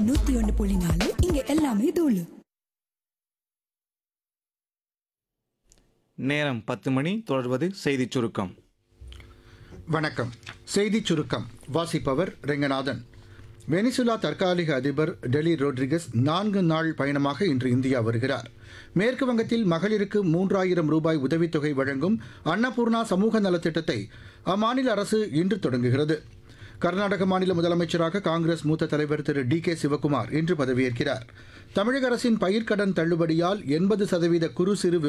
FM நூத்தி ஒன்று புள்ளி நாலு இங்க எல்லாமே தூளு நேரம் பத்து மணி தொடர்வது செய்திச் சுருக்கம் வணக்கம் செய்திச் சுருக்கம் வாசிப்பவர் ரெங்கநாதன் வெனிசுலா தற்காலிக அதிபர் டெலி ரோட்ரிகஸ் நான்கு நாள் பயணமாக இன்று இந்தியா வருகிறார் மேற்கு வங்கத்தில் மகளிருக்கு மூன்றாயிரம் ரூபாய் உதவித்தொகை வழங்கும் அன்னபூர்ணா சமூக நலத்திட்டத்தை அம்மாநில அரசு இன்று தொடங்குகிறது கர்நாடக மாநில முதலமைச்சராக காங்கிரஸ் மூத்த தலைவர் திரு டி கே சிவக்குமார் இன்று பதவியேற்கிறார் தமிழக அரசின் பயிர்க்கடன் தள்ளுபடியால் எண்பது சதவீத குறு சிறு